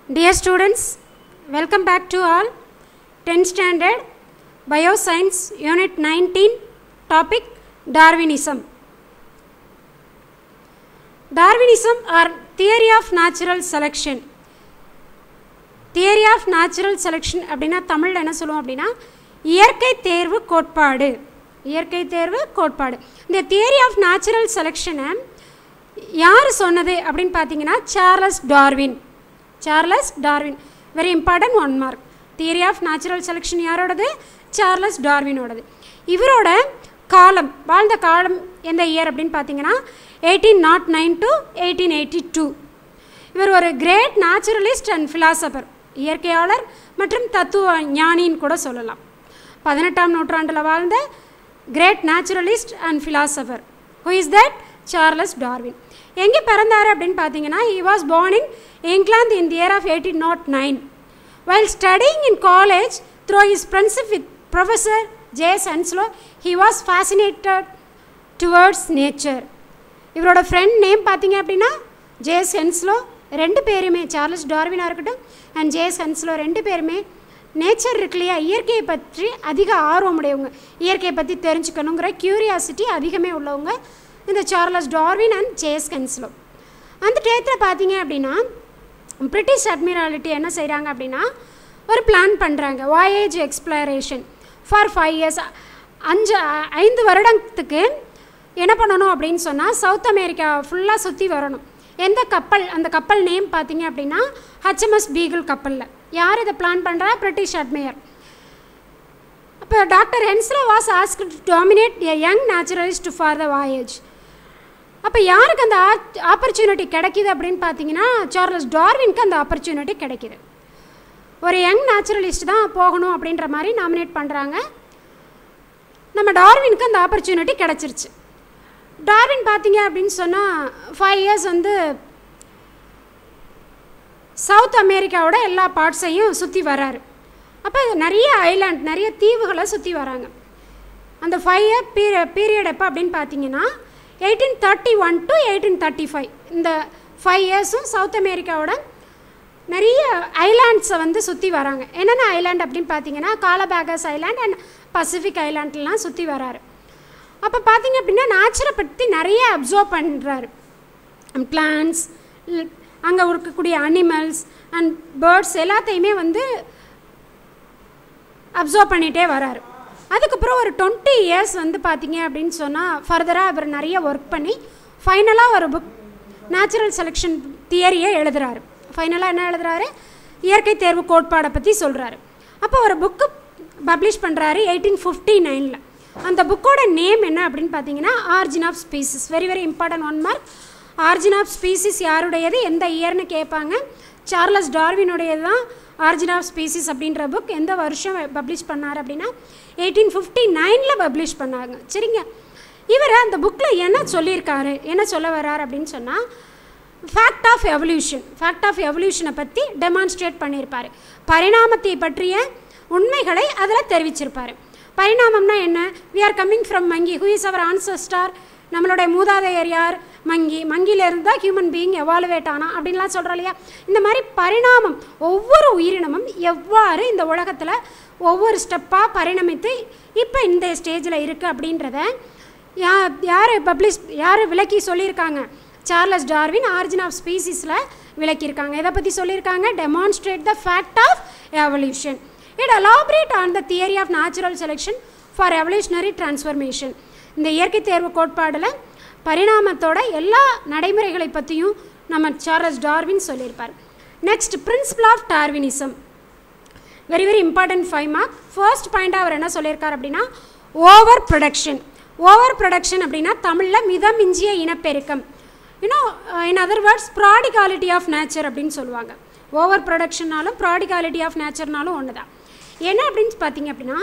Dear students, welcome back to all. 10th standard Bioscience Unit 19 topic Darwinism. Darwinism or theory of natural selection. Theory of natural selection அப்படின்னா தமிழில் என்ன சொல்லுவோம் அப்படின்னா இயற்கை தேர்வு கோட்பாடு இயற்கை தேர்வு கோட்பாடு இந்த தியரி ஆஃப் நேச்சுரல் செலெக்ஷனை யார் சொன்னது அப்படின்னு பார்த்தீங்கன்னா Charles Darwin Charles Darwin very important one mark theory of natural selection யாரோடது சார்லஸ் டார்வினோடது இவரோட காலம் வாழ்ந்த காலம் எந்த இயர் அப்படின்னு பார்த்தீங்கன்னா eighteen naught nine to eighteen eighty two இவர் ஒரு கிரேட் நேச்சுரலிஸ்ட் அண்ட் ஃபிலாசபர் இயற்கையாளர் மற்றும் தத்துவ ஞானின்னு கூட சொல்லலாம் பதினெட்டாம் நூற்றாண்டில் வாழ்ந்த great naturalist and philosopher who is that Charles Darwin எங்கே பிறந்தார் அப்படின்னு பார்த்தீங்கன்னா he was born in England in the year of eighteen naught nine while studying in college through his friendship with professor J Henslow he was fascinated towards nature இவரோட friend name பார்த்தீங்க அப்படின்னா J சென்ஸ்லோ ரெண்டு பேருமே Charles டார்வினாக இருக்கட்டும் and J சென்ஸ்லோ ரெண்டு பேருமே nature இருக்கு இல்லையா இயற்கையை பற்றி அதிக ஆர்வம் உடையவங்க இயற்கையை பற்றி தெரிஞ்சுக்கணுங்கிற க்யூரியாசிட்டி அதிகமே உள்ளவங்க இந்த Charles Darwin and J Henslow அந்த டயத்தில் பார்த்தீங்க அப்படின்னா பிரிட்டிஷ் அட்மிராலிட்டி என்ன செய்கிறாங்க அப்படின்னா ஒரு பிளான் பண்ணுறாங்க voyage exploration for five years அஞ்சு ஐந்து வருடத்துக்கு என்ன பண்ணணும் அப்படின்னு சொன்னால் சவுத் அமெரிக்கா ஃபுல்லாக சுற்றி வரணும் எந்த கப்பல் அந்த கப்பல் நேம் பார்த்தீங்க அப்படின்னா ஹச்எம்எஸ் பீகிள் கப்பலில் யார் இதை பிளான் பண்ணுறா பிரிட்டிஷ் அட்மையர் அப்போ doctor Henslow was ask to dominate a young naturalist for the voyage அப்போ யாருக்கு அந்த ஆப்பர்ச்சுனிட்டி கிடைக்கிது அப்படின்னு பார்த்தீங்கன்னா சார்லஸ் டார்வின்க்கு அந்த ஆப்பர்ச்சுனிட்டி கிடைக்கிது ஒரு யங் நேச்சுரலிஸ்ட் தான் போகணும் அப்படின்ற மாதிரி நாமினேட் பண்ணுறாங்க நம்ம டார்வினுக்கு அந்த ஆப்பர்ச்சுனிட்டி கிடச்சிருச்சு டார்வின் பார்த்தீங்க அப்படின்னு சொன்னால் ஃபைவ் இயர்ஸ் வந்து சவுத் அமெரிக்காவோட எல்லா பார்ட்ஸையும் சுற்றி வராரு அப்போ நிறைய ஐலாண்ட் நிறைய தீவுகளை சுற்றி வராங்க அந்த ஃபைவ் இயர் பீரிய பீரியட் எப்போ அப்படின்னு பார்த்தீங்கன்னா eighteen thirty one to eighteen thirty five இந்த ஃபைவ் இயர்ஸும் சவுத் அமெரிக்காவோட நிறைய ஐலாண்ட்ஸை வந்து சுற்றி வராங்க என்னென்ன ஐலாண்ட் அப்படின்னு பார்த்தீங்கன்னா காலபேகஸ் ஐலாண்ட் அண்ட் பசிபிக் ஐலாண்ட்லாம் சுற்றி வராரு அப்போ பார்த்தீங்க அப்படின்னா நேச்சரை பற்றி நிறைய அப்சர்வ் பண்ணுறாரு பிளான்ஸ் அங்கே இருக்கக்கூடிய அனிமல்ஸ் அண்ட் பேர்ட்ஸ் எல்லாத்தையுமே வந்து அப்சர்வ் பண்ணிகிட்டே வராரு அதுக்கப்புறம் ஒரு டுவெண்ட்டி இயர்ஸ் வந்து பார்த்தீங்க அப்படின்னு சொன்னால் ஃபர்தராக அவர் நிறைய ஒர்க் பண்ணி ஃபைனலாக ஒரு புக் நேச்சுரல் செலெக்ஷன் தியரியை எழுதுகிறாரு ஃபைனலாக என்ன எழுதுறாரு இயற்கை தேர்வு கோட்பாடை பற்றி சொல்கிறாரு அப்போ ஒரு புக்கு பப்ளிஷ் பண்ணுறாரு எயிட்டீன் ஃபிஃப்டி நைனில் அந்த புக்கோட நேம் என்ன அப்படின்னு பார்த்தீங்கன்னா origin of species very very important one mark origin of species யாருடையது எந்த இயர்னு கேட்பாங்க சார்லஸ் டார்வினுடையது தான் ஆர்ஜின் ஆஃப் ஸ்பீசிஸ் அப்படின்ற புக் எந்த வருஷம் பப்ளிஷ் பண்ணார் அப்படின்னா எயிட்டீன் ஃபிஃப்டி நைனில் பப்ளிஷ் பண்ணாங்க சரிங்க இவர் அந்த புக்கில் என்ன சொல்லியிருக்காரு என்ன சொல்ல வர்றார் அப்படின்னு சொன்னால் fact of evolution fact of எவல்யூஷனை பற்றி டெமான்ஸ்ட்ரேட் பண்ணியிருப்பார் பரிணாமத்தை பற்றிய உண்மைகளை அதில் தெரிவிச்சிருப்பார் பரிணாமம்னா என்ன we are coming from monkey who is our ancestor நம்மளுடைய மூதாதையர் யார் மங்கி மங்கியிலேருந்து தான் ஹியூமன் பீயிங் எவாலுவேட் ஆனா அப்படின்லாம் சொல்கிறோம் இல்லையா இந்த மாதிரி பரிணாமம் ஒவ்வொரு உயிரினமும் எவ்வாறு இந்த உலகத்தில் ஒவ்வொரு ஸ்டெப்பாக பரிணமித்து இப்போ இந்த ஸ்டேஜில் இருக்குது அப்படின்றத யா யார் பப்ளிஷ் யார் விளக்கி சொல்லியிருக்காங்க சார்லஸ் டார்வின் ஆரிஜின் ஆஃப் ஸ்பீசிஸில் விளக்கியிருக்காங்க எதை பற்றி சொல்லியிருக்காங்க demonstrate the fact of evolution it elaborate on the theory of natural selection for evolutionary transformation இந்த இயற்கை தேர்வு கோட்பாடில் பரிணாமத்தோட எல்லா நடைமுறைகளை பற்றியும் நம்ம சார்லஸ் டார்வின் சொல்லியிருப்பார் next principle of Darwinism very very important five mark first பாயிண்டாக அவர் என்ன சொல்லியிருக்கார் அப்படின்னா ஓவர் ப்ரொடக்ஷன் ஓவர் ப்ரொடக்ஷன் அப்படின்னா தமிழில் மிதமிஞ்சிய இனப்பெருக்கம் இன்னும் in other words prodigality of nature அப்படின்னு சொல்லுவாங்க ஓவர் ப்ரொடக்ஷன்னாலும் ப்ராடிகாலிட்டி ஆஃப் நேச்சர்னாலும் ஒன்று தான் என்ன அப்படின்னு பார்த்தீங்க அப்படின்னா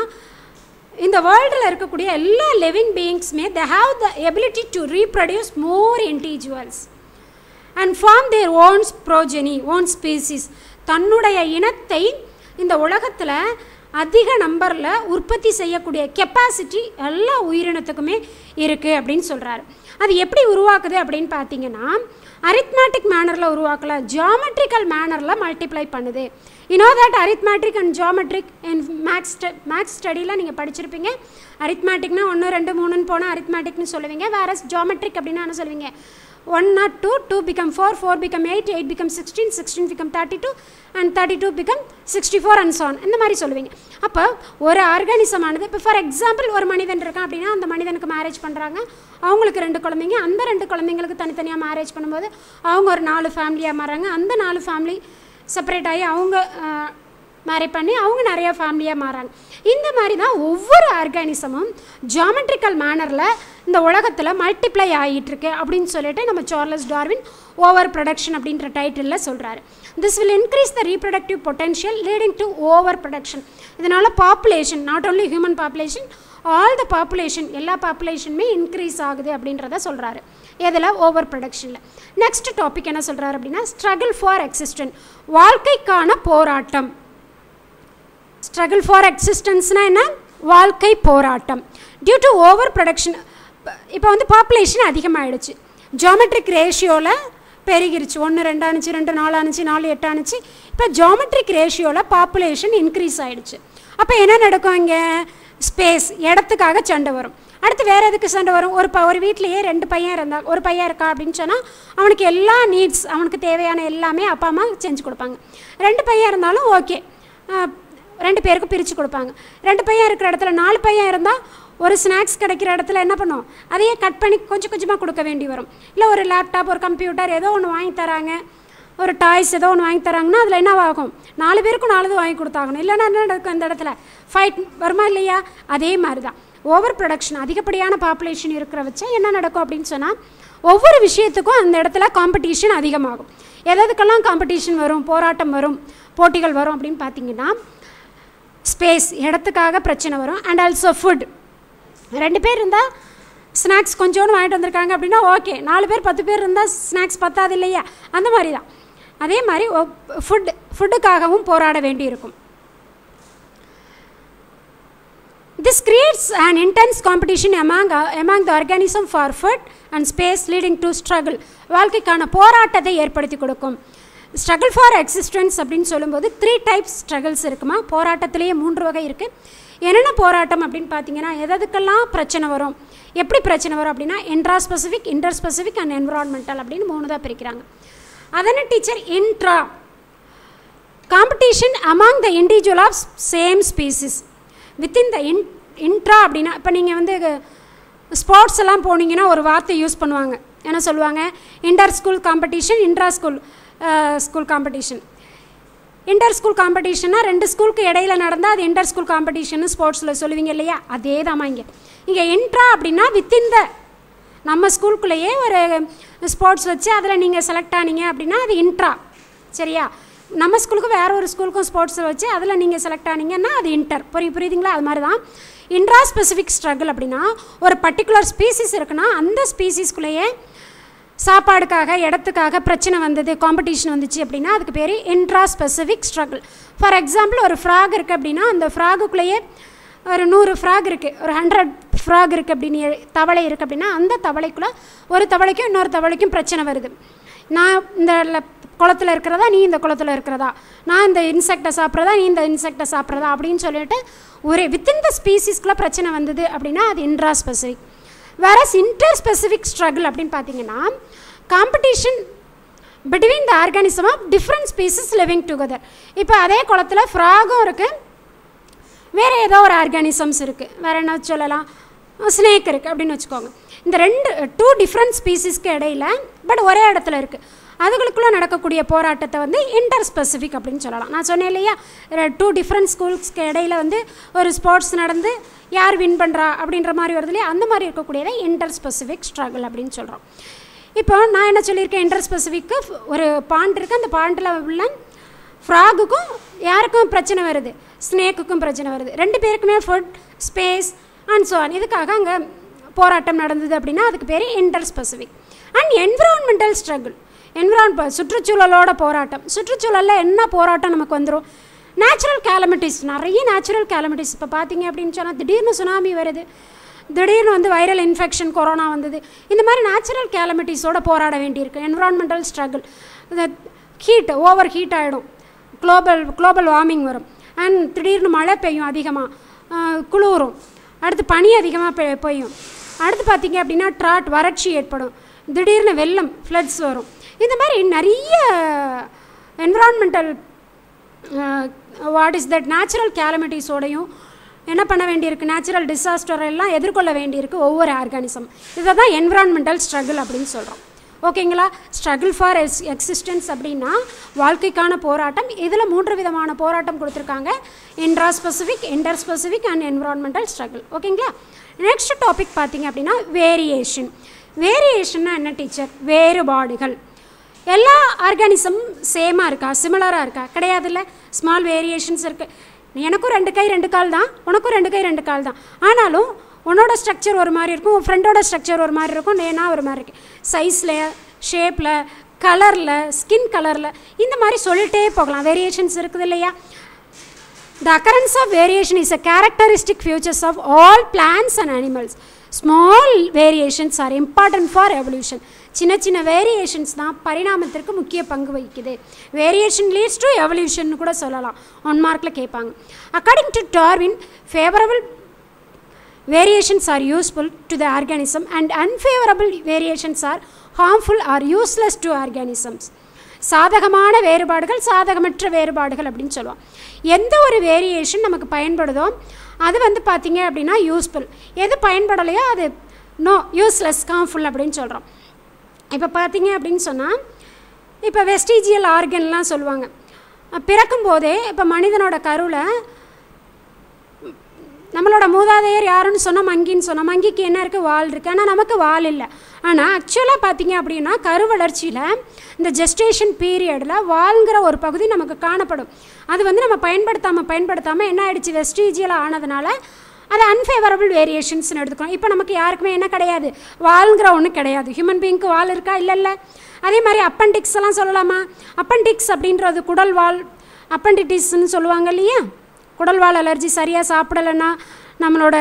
இந்த வேர்ல்டில் இருக்கக்கூடிய எல்லா லிவிங் பீயிங்ஸுமே they have the ability to reproduce more individuals and form their ones progeny own species தன்னுடைய இனத்தை இந்த உலகத்தில் அதிக நம்பரில் உற்பத்தி செய்யக்கூடிய கெப்பாசிட்டி எல்லா உயிரினத்துக்குமே இருக்குது அப்படின்னு சொல்கிறாரு அது எப்படி உருவாக்குது அப்படின்னு பார்த்தீங்கன்னா அரித்மேட்டிக் மேனரில் உருவாக்கல ஜியாமெட்ரிக்கல் மேனரில் மல்டிப்ளை பண்ணுது you know that arithmetic and geometric in maths maths ஸ்டடியில் நீங்கள் படிச்சிருப்பீங்க அரித்மேட்டிக்னா ஒன்று ரெண்டு மூணுன்னு போனால் அரித்மேட்டிக்னு சொல்லுவீங்க வேற ஜியாமெட்ரிக் அப்படின்னா என்ன சொல்லுவீங்க one naught two two become four four become eight eight become sixteen sixteen become thirty two and thirty two become sixty four and சான் இந்த மாதிரி சொல்லுவீங்க அப்போ ஒரு ஆர்கானிசமானது இப்போ ஃபார் எக்ஸாம்பிள் ஒரு மனிதன் இருக்கான் அப்படின்னா அந்த மனிதனுக்கு மேரேஜ் பண்ணுறாங்க அவங்களுக்கு ரெண்டு குழந்தைங்க அந்த ரெண்டு குழந்தைங்களுக்கு தனித்தனியாக மேரேஜ் பண்ணும்போது அவங்க ஒரு நாலு ஃபேமிலியாக மாறாங்க அந்த நாலு ஃபேமிலி செப்பரேட் ஆகி அவங்க மேரி பண்ணி அவங்க நிறைய ஃபேமிலியாக மாறாங்க இந்த மாதிரி தான் ஒவ்வொரு ஆர்கானிசமும் ஜியாமெட்ரிக்கல் மேனரில் இந்த உலகத்தில் மல்டிப்ளை ஆகிட்டு இருக்கு அப்படின்னு சொல்லிட்டு நம்ம சார்லஸ் டார்வின் ஓவர் ப்ரொடக்ஷன் அப்படின்ற டைட்டிலில் சொல்கிறாரு this will increase the reproductive potential leading to over production இதனால் population not only human population all the population எல்லா பாப்புலேஷனுமே இன்க்ரீஸ் ஆகுது அப்படின்றத சொல்கிறாரு எதில் ஓவர் ப்ரொடக்ஷனில் நெக்ஸ்ட் டாபிக் என்ன சொல்கிறாரு அப்படின்னா ஸ்ட்ரகிள் ஃபார் எக்ஸிஸ்டன்ட் வாழ்க்கைக்கான போராட்டம் ஸ்ட்ரகிள் ஃபார் எக்ஸிஸ்டன்ஸ்னால் என்ன வாழ்க்கை போராட்டம் டியூ டு ஓவர் ப்ரொடக்ஷன் இப்போ வந்து பாப்புலேஷன் அதிகமாகிடுச்சு ஜியாமெட்ரிக் ரேஷியோவில் பெருகிருச்சு ஒன்று ரெண்டானுச்சு ரெண்டு நாலானுச்சு நாலு எட்டானுச்சு இப்போ ஜியாமெட்ரிக் ரேஷியோவில் பாப்புலேஷன் இன்க்ரீஸ் ஆகிடுச்சு அப்போ என்ன நடக்கும் இங்கே ஸ்பேஸ் இடத்துக்காக சண்டை வரும் அடுத்து வேறு எதுக்கு சண்டை வரும் ஒரு ப ஒரு வீட்லேயே ரெண்டு பையன் இருந்தா ஒரு பையன் இருக்கா அப்படின்னு சொன்னால் அவனுக்கு எல்லா நீட்ஸ் அவனுக்கு தேவையான எல்லாமே அப்பா அம்மா செஞ்சு கொடுப்பாங்க ரெண்டு பையன் இருந்தாலும் ஓகே ரெண்டு பேருக்கும் பிரித்து கொடுப்பாங்க ரெண்டு பையன் இருக்கிற இடத்துல நாலு பையன் இருந்தால் ஒரு ஸ்நாக்ஸ் கிடைக்கிற இடத்துல என்ன பண்ணும் அதையே கட் பண்ணி கொஞ்சம் கொஞ்சமாக கொடுக்க வேண்டி வரும் இல்லை ஒரு லேப்டாப் ஒரு கம்ப்யூட்டர் ஏதோ ஒன்று வாங்கி தராங்க ஒரு டாய்ஸ் ஏதோ ஒன்று வாங்கி தராங்கன்னா அதில் என்ன ஆகும் நாலு பேருக்கும் நாலு வாங்கி கொடுத்தாகணும் இல்லைன்னா என்ன நடக்கும் இந்த இடத்துல ஃபைட் வருமா இல்லையா அதே மாதிரி தான் ஓவர் ப்ரொடக்ஷன் அதிகப்படியான பாப்புலேஷன் இருக்கிற வச்சா என்ன நடக்கும் அப்படின்னு சொன்னால் ஒவ்வொரு விஷயத்துக்கும் அந்த இடத்துல காம்படிஷன் அதிகமாகும் எதுக்கெல்லாம் காம்படிஷன் வரும் போராட்டம் வரும் போட்டிகள் வரும் அப்படின்னு பார்த்தீங்கன்னா ஸ்பேஸ் இடத்துக்காக பிரச்சனை வரும் அண்ட் ஆல்சோ ஃபுட் ரெண்டு பேர் இருந்தால் ஸ்நாக்ஸ் கொஞ்சோண்டு வாங்கிட்டு வந்திருக்காங்க அப்படின்னா ஓகே நாலு பேர் பத்து பேர் இருந்தால் ஸ்நாக்ஸ் பத்தாது இல்லையா அந்த மாதிரி தான் அதே மாதிரி ஃபுட் ஃபுட்டுக்காகவும் போராட வேண்டி இருக்கும் this creates and intense competition among among the organism for food and space leading to struggle வாழ்க்கைக்கான போராட்டத்தை ஏற்படுத்தி கொடுக்கும் ஸ்ட்ரகிள் ஃபார் எக்ஸிஸ்டன்ஸ் அப்படின்னு சொல்லும்போது த்ரீ டைப்ஸ் ஸ்ட்ரகிள்ஸ் இருக்குமா போராட்டத்திலேயே மூன்று வகை இருக்குது என்னென்ன போராட்டம் அப்படின்னு பார்த்தீங்கன்னா எதுக்கெல்லாம் பிரச்சனை வரும் எப்படி பிரச்சனை வரும் அப்படின்னா intra specific inter specific and environmental அப்படின்னு மூணு தான் பிரிக்கிறாங்க அதன teacher intra competition among the individual of same species within the in intra அப்படின்னா இப்போ நீங்கள் வந்து ஸ்போர்ட்ஸ் எல்லாம் போனீங்கன்னா ஒரு வார்த்தை யூஸ் பண்ணுவாங்க என்ன சொல்லுவாங்க inter school competition intra school school competition inter school காம்படிஷன்னா ரெண்டு ஸ்கூலுக்கு இடையில நடந்தால் அது இன்டர் ஸ்கூல் காம்படிஷன் ஸ்போர்ட்ஸில் சொல்லுவீங்க இல்லையா அதே தாம்மா இங்கே இங்கே இன்ட்ரா அப்படின்னா வித்தின் த நம்ம ஸ்கூலுக்குள்ளேயே ஒரு ஸ்போர்ட்ஸ் வச்சு அதில் நீங்கள் செலக்ட் ஆனீங்க அப்படின்னா அது இன்ட்ரா சரியா நம்ம ஸ்கூலுக்கு வேறு ஒரு ஸ்கூலுக்கும் ஸ்போர்ட்ஸை வச்சு அதில் நீங்கள் செலக்ட் ஆனீங்கன்னா அது இன்டர் புரியும் புரியுதுங்களா அது மாதிரி தான் இன்ட்ரா ஸ்பெசிஃபிக் ஸ்ட்ரகிள் அப்படின்னா ஒரு பர்டிகுலர் ஸ்பீசிஸ் இருக்குன்னா அந்த ஸ்பீசிஸ்குள்ளேயே சாப்பாடுக்காக இடத்துக்காக பிரச்சனை வந்தது காம்படிஷன் வந்துச்சு அப்படின்னா அதுக்கு பேர் intra specific struggle for example ஒரு ஃப்ராக் இருக்குது அப்படின்னா அந்த ஃப்ராகுக்குள்ளேயே ஒரு நூறு ஃப்ராக் இருக்குது ஒரு ஹண்ட்ரட் ஃப்ராக் இருக்குது அப்படின்னு தவளை இருக்குது அப்படின்னா அந்த தவளைக்குள்ளே ஒரு தவளைக்கும் இன்னொரு தவளைக்கும் பிரச்சனை வருது நான் இந்த குளத்தில் இருக்கிறதா நீ இந்த குளத்தில் இருக்கிறதா நான் இந்த இன்செக்டை சாப்பிட்றதா நீ இந்த இன்செக்டை சாப்பிட்றதா அப்படின்னு சொல்லிட்டு ஒரே வித்தின் த ஸ்பீசிஸ்க்குள்ளே பிரச்சனை வந்தது அப்படின்னா அது intra specific versus inter specific struggle அப்படின்னு பார்த்தீங்கன்னா competition between the organism of different species living together இப்போ அதே குளத்தில் ஃப்ராகும் இருக்குது வேறு ஏதோ ஒரு ஆர்கானிசம்ஸ் இருக்குது வேறு என்ன சொல்லலாம் ஸ்னேக் இருக்குது அப்படின்னு வச்சுக்கோங்க இந்த ரெண்டு டூ டிஃப்ரெண்ட் ஸ்பீசிஸ்க்கு இடையில பட் ஒரே இடத்துல இருக்குது அதுகளுக்குள்ளே நடக்கக்கூடிய போராட்டத்தை வந்து இன்டர் ஸ்பெசிஃபிக் அப்படின்னு சொல்லலாம் நான் சொன்னேன் இல்லையா டூ டிஃப்ரெண்ட் ஸ்கூல்ஸ்க்கு இடையில வந்து ஒரு ஸ்போர்ட்ஸ் நடந்து யார் வின் பண்ணுறா அப்படின்ற மாதிரி வருது இல்லையா அந்த மாதிரி இருக்கக்கூடியதை இன்டர் ஸ்பெசிஃபிக் ஸ்ட்ரகிள் அப்படின்னு சொல்கிறோம் இப்போ நான் என்ன சொல்லியிருக்கேன் இன்டர் ஸ்பெசிஃபிக்கு ஒரு பாண்ட் இருக்குது அந்த பாண்டில் உள்ள ஃப்ராகுக்கும் யாருக்கும் பிரச்சனை வருது ஸ்னேக்குக்கும் பிரச்சனை வருது ரெண்டு பேருக்குமே food space and so on இதுக்காக அங்கே போராட்டம் நடந்தது அப்படின்னா அதுக்கு பேர் inter specific and environmental struggle environ சுற்றுச்சூழலோட போராட்டம் சுற்றுச்சூழலில் என்ன போராட்டம் நமக்கு வந்துடும் நேச்சுரல் கேலமிட்டிஸ் நிறைய நேச்சுரல் கேலமிட்டிஸ் இப்போ பார்த்தீங்க அப்படின்னு சொன்னால் திடீர்னு சுனாமி வருது திடீர்னு வந்து வைரல் இன்ஃபெக்ஷன் கொரோனா வந்தது இந்த மாதிரி நேச்சுரல் கேலமிட்டிஸோட போராட வேண்டியிருக்கு என்விரான்மெண்டல் ஸ்ட்ரகிள் இந்த ஹீட் ஓவர் ஹீட் ஆகிடும் குளோபல் குளோபல் வார்மிங் வரும் அண்ட் திடீர்னு மழை பெய்யும் அதிகமாக குளிரும் அடுத்து பனி அதிகமாக பெ பெய்யும் அடுத்து பார்த்திங்க அப்படின்னா ட்ராட் வறட்சி ஏற்படும் திடீர்னு வெள்ளம் ஃப்ளட்ஸ் வரும் இந்த மாதிரி நிறைய environmental what is that natural கேலமிட்டிஸோடையும் என்ன பண்ண வேண்டியிருக்கு நேச்சுரல் டிசாஸ்டர் எல்லாம் எதிர்கொள்ள வேண்டியிருக்கு ஒவ்வொரு ஆர்கானிசம் இதை தான் என்விரான்மெண்டல் ஸ்ட்ரகிள் அப்படின்னு சொல்கிறோம் ஓகேங்களா ஸ்ட்ரகிள் ஃபார் எஸ் எக்ஸிஸ்டன்ஸ் அப்படின்னா வாழ்க்கைக்கான போராட்டம் இதில் மூன்று விதமான போராட்டம் கொடுத்துருக்காங்க intra specific inter specific and environmental struggle ஓகேங்களா நெக்ஸ்ட் டாபிக் பார்த்தீங்க அப்படின்னா வேரியேஷன் வேரியேஷன்னா என்ன டீச்சர் வேறுபாடுகள் எல்லா ஆர்கானிசமும் சேமாக இருக்கா சிமிலராக இருக்கா கிடையாதுல்ல ஸ்மால் வேரியேஷன்ஸ் இருக்குது எனக்கும் ரெண்டு கை ரெண்டு கால் தான் உனக்கும் ரெண்டு கை ரெண்டு கால் தான் ஆனாலும் உன்னோட ஸ்ட்ரக்சர் ஒரு மாதிரி இருக்கும் உன் ஃப்ரெண்டோட ஸ்ட்ரக்சர் ஒரு மாதிரி இருக்கும் நேனா ஒரு மாதிரி இருக்கு சைஸில் ஷேப்பில் கலரில் ஸ்கின் கலரில் இந்த மாதிரி சொல்லிட்டே போகலாம் வேரியேஷன்ஸ் இருக்குது இல்லையா The occurrence of variation is a characteristic features of all plants and animals. Small variations are important for evolution. சின்ன சின்ன வேரியேஷன்ஸ் தான் பரிணாமத்திற்கு முக்கிய பங்கு வகிக்குது வேரியேஷன் லீட்ஸ் டு எவல்யூஷன் கூட சொல்லலாம் ஒன் மார்க்கில் கேட்பாங்க according to Darwin favourable variations are useful to the organism and unfavorable variations are harmful or useless to organisms சாதகமான வேறுபாடுகள் சாதகமற்ற வேறுபாடுகள் அப்படின்னு சொல்லுவோம் எந்த ஒரு வேரியேஷன் நமக்கு பயன்படுதோ அது வந்து பார்த்திங்க அப்படின்னா யூஸ்ஃபுல் எது பயன்படலையோ அது நோ யூஸ்லெஸ் ஹார்ம்ஃபுல் அப்படின்னு சொல்கிறோம் இப்போ பார்த்தீங்க அப்படின்னு சொன்னால் இப்போ வெஸ்டீஜியல் ஆர்கன்லாம் சொல்லுவாங்க பிறக்கும் போதே இப்போ மனிதனோட கருவில் நம்மளோட மூதாதையர் யாருன்னு சொன்னால் மங்கின்னு சொன்னோம் மங்கிக்கு என்ன இருக்குது வால் இருக்குது ஆனால் நமக்கு வால் இல்லை ஆனால் ஆக்சுவலாக பார்த்தீங்க அப்படின்னா கரு வளர்ச்சியில் இந்த ஜெஸ்டேஷன் பீரியடில் வால்ங்கிற ஒரு பகுதி நமக்கு காணப்படும் அது வந்து நம்ம பயன்படுத்தாமல் பயன்படுத்தாமல் என்ன ஆயிடுச்சு வெஸ்டீஜியல் ஆனதுனால அது அன்ஃபேவரபிள் வேரியேஷன்ஸ்னு எடுத்துக்கிறோம் இப்போ நமக்கு யாருக்குமே என்ன கிடையாது வால்ங்கிற ஒன்று கிடையாது ஹியூமன் பீங்க்கு வால் இருக்கா இல்லை இல்லை அதே மாதிரி அப்பண்டிக்ஸ் எல்லாம் சொல்லலாமா அப்பண்டிக்ஸ் அப்படின்றது குடல் வால் அப்பண்டிட்டிஸ்ன்னு சொல்லுவாங்க இல்லையா குடல்வால் அலர்ஜி சரியாக சாப்பிடலைன்னா நம்மளோட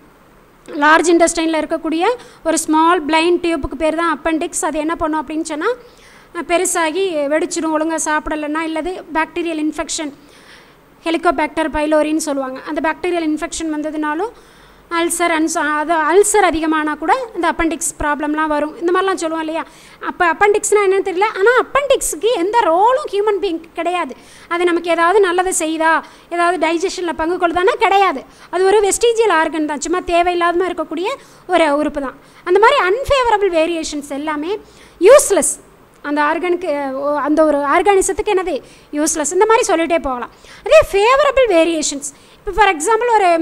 லார்ஜ் இண்டஸ்டைனில் இருக்கக்கூடிய ஒரு ஸ்மால் பிளைண்ட் டியூப்புக்கு பேர் தான் அப்பண்டிக்ஸ் அது என்ன பண்ணும் அப்படின்னு சொன்னால் பெருசாகி வெடிச்சிடும் ஒழுங்காக சாப்பிடலைன்னா இல்லது பாக்டீரியல் இன்ஃபெக்ஷன் ஹெலிகோபேக்டர் பைலோரின்னு சொல்லுவாங்க அந்த பாக்டீரியல் இன்ஃபெக்ஷன் வந்ததுனாலும் அல்சர் அன்ஸ் அது அல்சர் அதிகமானால் கூட இந்த அப்பண்டிக்ஸ் ப்ராப்ளம்லாம் வரும் இந்த மாதிரிலாம் சொல்லுவோம் இல்லையா அப்போ அப்பண்டிக்ஸ்னால் என்னன்னு தெரியல ஆனால் அப்பண்டிக்ஸுக்கு எந்த ரோலும் ஹியூமன் பீங் கிடையாது அது நமக்கு ஏதாவது நல்லதை செய்தா ஏதாவது டைஜஷனில் பங்கு கொள்ளுதானா கிடையாது அது ஒரு வெஸ்டீஜியல் ஆர்கன் தான் சும்மா தேவையில்லாமல் இருக்கக்கூடிய ஒரு உறுப்பு தான் அந்த மாதிரி அன்ஃபேவரபிள் வேரியேஷன்ஸ் எல்லாமே யூஸ்லெஸ் அந்த ஆர்கனுக்கு அந்த ஒரு ஆர்கானிசத்துக்கு என்னது யூஸ்லெஸ் இந்த மாதிரி சொல்லிகிட்டே போகலாம் அதே ஃபேவரபிள் வேரியேஷன்ஸ் இப்போ ஃபார் எக்ஸாம்பிள் ஒரு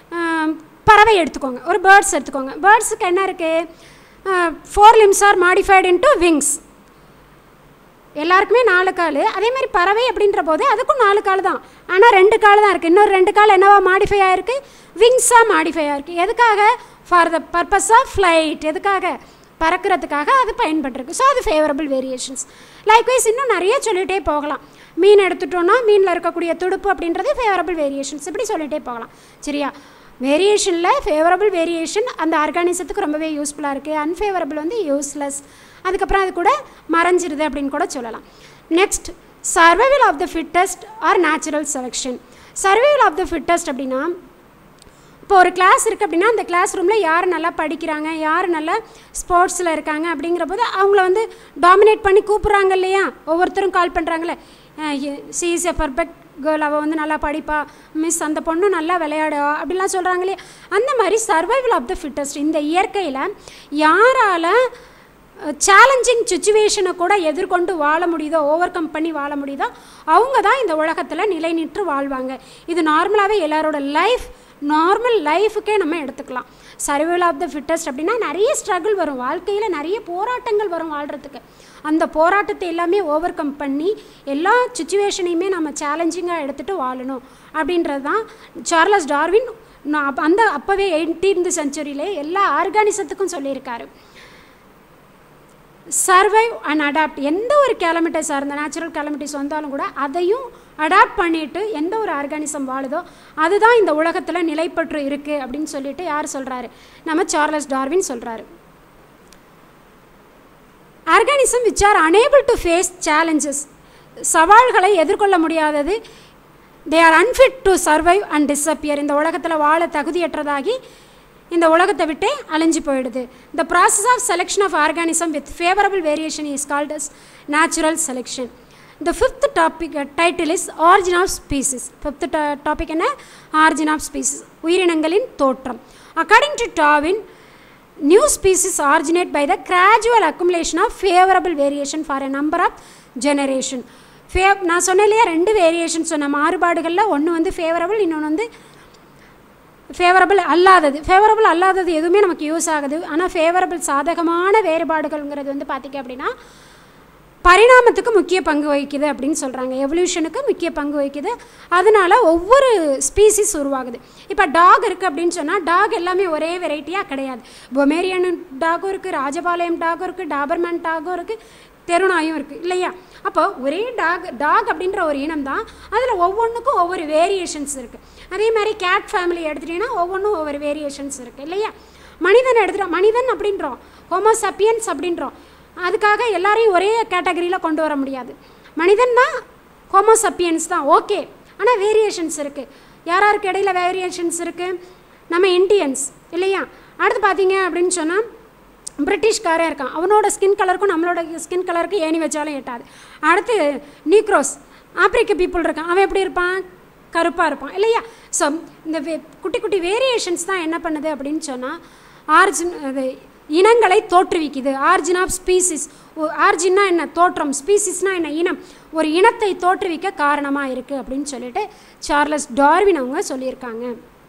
பறவை எடுத்துக்கோங்க ஒரு பேர்ட்ஸ் எடுத்துக்கோங்க பேர்ட்ஸுக்கு என்ன இருக்குது four limbs are modified into wings எல்லாருக்குமே நாலு கால் அதே மாதிரி பறவை அப்படின்ற போது அதுக்கும் நாலு கால் தான் ஆனால் ரெண்டு கால் தான் இருக்குது இன்னொரு ரெண்டு கால் என்னவா மாடிஃபை ஆகிருக்கு விங்ஸாக மாடிஃபை ஆகிருக்கு எதுக்காக for the purpose of flight எதுக்காக பறக்கிறதுக்காக அது பயன்பட்டுருக்கு ஸோ அது ஃபேவரபிள் வேரியேஷன்ஸ் லைக்வைஸ் இன்னும் நிறைய சொல்லிகிட்டே போகலாம் மீன் எடுத்துட்டோன்னா மீனில் இருக்கக்கூடிய துடுப்பு அப்படின்றது ஃபேவரபிள் வேரியேஷன்ஸ் இப்படி சொல்லிகிட்டே போகலாம் சரியா வேரியேஷனில் ஃபேவரபிள் வேரியேஷன் அந்த ஆர்கானிசத்துக்கு ரொம்பவே யூஸ்ஃபுல்லாக இருக்குது அன்ஃபேவரபிள் வந்து யூஸ்லெஸ் அதுக்கப்புறம் அது கூட மறைஞ்சிருது அப்படின்னு கூட சொல்லலாம் next survival of the fittest or natural selection survival of the fittest அப்படின்னா இப்போ ஒரு கிளாஸ் இருக்குது அப்படின்னா அந்த கிளாஸ் ரூமில் யார் நல்லா படிக்கிறாங்க யார் நல்லா ஸ்போர்ட்ஸில் இருக்காங்க அப்படிங்கிற போது அவங்கள வந்து டாமினேட் பண்ணி கூப்பிட்றாங்க இல்லையா ஒவ்வொருத்தரும் கால் பண்ணுறாங்களே she is a perfect girl அவள் வந்து நல்லா படிப்பா மிஸ் அந்த பொண்ணு நல்லா விளையாடுவா அப்படிலாம் சொல்கிறாங்களே அந்த மாதிரி சர்வைவல் ஆஃப் த ஃபிட்டஸ்ட் இந்த இயற்கையில் யாரால் சேலஞ்சிங் சுச்சுவேஷனை கூட எதிர்கொண்டு வாழ முடியுதோ ஓவர் கம் பண்ணி வாழ முடியுதோ அவங்க தான் இந்த உலகத்தில் நிலைநிற்று வாழ்வாங்க இது நார்மலாகவே எல்லாரோட லைஃப் நார்மல் லைஃபுக்கே நம்ம எடுத்துக்கலாம் சர்வைவல் ஆஃப் த ஃபிட்டஸ்ட் அப்படின்னா நிறைய ஸ்ட்ரகிள் வரும் வாழ்க்கையில் நிறைய போராட்டங்கள் வரும் வாழ்கிறதுக்கு அந்த போராட்டத்தை எல்லாமே ஓவர் கம் பண்ணி எல்லா சுச்சுவேஷனையுமே நம்ம சேலஞ்சிங்காக எடுத்துகிட்டு வாழணும் அப்படின்றது தான் சார்லஸ் டார்வின் அந்த அப்போவே எயிட்டீன்த் செஞ்சுரியிலே எல்லா ஆர்கானிசத்துக்கும் சொல்லியிருக்காரு சர்வைவ் அண்ட் அடாப்ட் எந்த ஒரு கேலமிட்டிஸாக இருந்த நேச்சுரல் கேலமிட்டிஸ் வந்தாலும் கூட அதையும் அடாப்ட் பண்ணிட்டு எந்த ஒரு ஆர்கானிசம் வாழுதோ அதுதான் இந்த உலகத்தில் நிலைப்பற்று இருக்குது அப்படின்னு சொல்லிட்டு யார் சொல்கிறாரு நம்ம சார்லஸ் டார்வின் சொல்கிறாரு organism which are unable to face challenges சவால்களை எதிர்கொள்ள முடியாதது they are unfit to survive and disappear இந்த உலகத்தில் வாழ தகுதியற்றதாகி இந்த உலகத்தை விட்டே அழிஞ்சு போயிடுது the process of selection of organism with favourable variation is called as natural selection the fifth topic title is origin of species fifth topic என்ன ஆரிஜின் ஆஃப் ஸ்பீசிஸ் உயிரினங்களின் தோற்றம் according to Darwin new species originate by the gradual accumulation of favourable variation for a number of generation ஃபே நான் சொன்னேன் இல்லையா ரெண்டு variation சொன்ன மாறுபாடுகளில் ஒன்று வந்து ஃபேவரபிள் இன்னொன்று வந்து ஃபேவரபிள் அல்லாதது ஃபேவரபிள் அல்லாதது எதுவுமே நமக்கு யூஸ் ஆகுது ஆனால் ஃபேவரபிள் சாதகமான வேறுபாடுகள்ங்கிறது வந்து பார்த்திங்க அப்படின்னா பரிணாமத்துக்கு முக்கிய பங்கு வகிக்குது அப்படின்னு சொல்கிறாங்க எவல்யூஷனுக்கு முக்கிய பங்கு வகிக்குது அதனால ஒவ்வொரு ஸ்பீசிஸ் உருவாகுது இப்போ டாக் இருக்குது அப்படின்னு சொன்னால் டாக் எல்லாமே ஒரே வெரைட்டியாக கிடையாது பொமேரியன் டாகும் இருக்குது ராஜபாளையம் டாகும் இருக்குது டாபர்மேன் டாகும் இருக்குது தெருநாயும் இருக்குது இல்லையா அப்போ ஒரே டாக் டாக் அப்படின்ற ஒரு இனம் தான் அதில் ஒவ்வொன்றுக்கும் ஒவ்வொரு வேரியேஷன்ஸ் இருக்குது அதே மாதிரி கேட் ஃபேமிலி எடுத்துட்டிங்கன்னா ஒவ்வொன்றும் ஒவ்வொரு வேரியேஷன்ஸ் இருக்குது இல்லையா மனிதன் எடுத்துட்டோம் மனிதன் அப்படின்றோம் ஹோமோசப்பியன்ஸ் அப்படின்றோம் அதுக்காக எல்லாரையும் ஒரே கேட்டகரியில் கொண்டு வர முடியாது மனிதன் தான் ஹோமோசப்பியன்ஸ் தான் ஓகே ஆனால் வேரியேஷன்ஸ் இருக்குது யார் யாருக்கு இடையில வேரியேஷன்ஸ் இருக்குது நம்ம இண்டியன்ஸ் இல்லையா அடுத்து பார்த்தீங்க அப்படின்னு சொன்னால் பிரிட்டிஷ்காரன் இருக்கான் அவனோட ஸ்கின் கலருக்கும் நம்மளோட ஸ்கின் கலருக்கு ஏணி வச்சாலும் எட்டாது அடுத்து நீக்ரோஸ் ஆப்பிரிக்க பீப்புள் இருக்கான் அவன் எப்படி இருப்பான் கருப்பாக இருப்பான் இல்லையா ஸோ இந்த வே குட்டி குட்டி வேரியேஷன்ஸ் தான் என்ன பண்ணுது அப்படின்னு சொன்னால் ஆர்ஜின் அது இனங்களை தோற்றுவிக்குது ஆர்ஜின் ஆஃப் ஸ்பீசிஸ் ஆர்ஜின்னா என்ன தோற்றம் ஸ்பீசிஸ்னால் என்ன இனம் ஒரு இனத்தை தோற்றுவிக்க காரணமாக இருக்குது அப்படின்னு சொல்லிட்டு சார்லஸ் டார்வின் அவங்க சொல்லியிருக்காங்க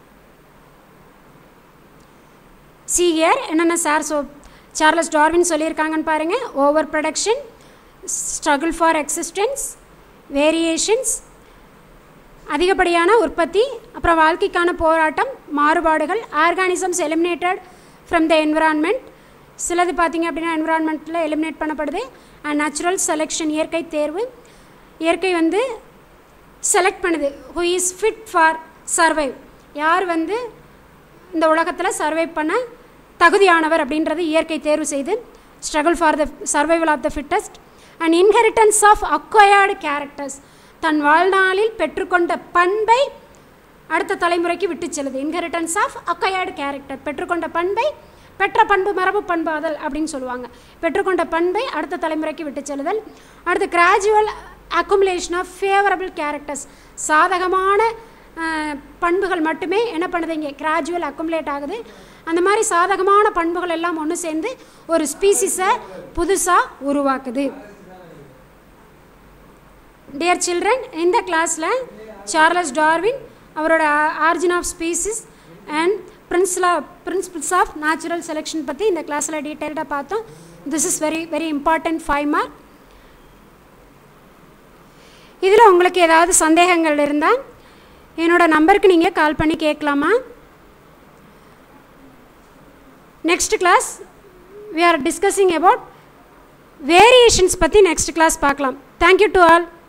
சீகியர் என்னென்ன சார் ஸோ சார்லஸ் டார்வின் சொல்லியிருக்காங்கன்னு பாருங்கள் over production struggle for existence variations அதிகப்படியான உற்பத்தி அப்புறம் வாழ்க்கைக்கான போராட்டம் மாறுபாடுகள் organisms eliminated from the environment சிலது பார்த்திங்க அப்படின்னா என்விரான்மெண்ட்டில் எலிமினேட் பண்ணப்படுது அண்ட் நேச்சுரல் செலெக்ஷன் இயற்கை தேர்வு இயற்கை வந்து செலக்ட் பண்ணுது who is fit for survive யார் வந்து இந்த உலகத்தில் சர்வை பண்ண தகுதியானவர் அப்படின்றது இயற்கை தேர்வு செய்து struggle for the survival of the fittest and inheritance of acquired characters தன் வாழ்நாளில் பெற்றுக்கொண்ட பண்பை அடுத்த தலைமுறைக்கு விட்டு செல்லுது இன்ஹெரிட்டன்ஸ் ஆஃப் அக்வயர்டு கேரக்டர் பெற்றுக்கொண்ட பண்பை பெற்ற பண்பு மரபு பண்பாதல் அப்படின்னு சொல்லுவாங்க பெற்றுக்கொண்ட பண்பை அடுத்த தலைமுறைக்கு விட்டு செல்லுதல் அடுத்து gradual accumulation of favourable characters சாதகமான பண்புகள் மட்டுமே என்ன பண்ணுது இங்கே கிராஜுவல் அக்குமுலேட் ஆகுது அந்த மாதிரி சாதகமான பண்புகள் எல்லாம் ஒன்று சேர்ந்து ஒரு ஸ்பீசிஸை புதுசாக உருவாக்குது டியர் சில்ட்ரன் இந்த கிளாஸில் சார்லஸ் டார்வின் அவரோட ஆரிஜின் ஆஃப் ஸ்பீசிஸ் அண்ட் பிரின்ஸ்லா பிரின்சிபிள்ஸ் ஆஃப் நேச்சுரல் செலெக்ஷன் பற்றி இந்த கிளாஸில் டீட்டெயில்டாக பார்த்தோம் this is very very important five mark இதில் உங்களுக்கு ஏதாவது சந்தேகங்கள் இருந்தால் என்னோடய நம்பருக்கு நீங்கள் கால் பண்ணி கேட்கலாமா next class we are discussing about variations பற்றி நெக்ஸ்ட் கிளாஸ் பார்க்கலாம் தேங்க்யூ டு ஆல்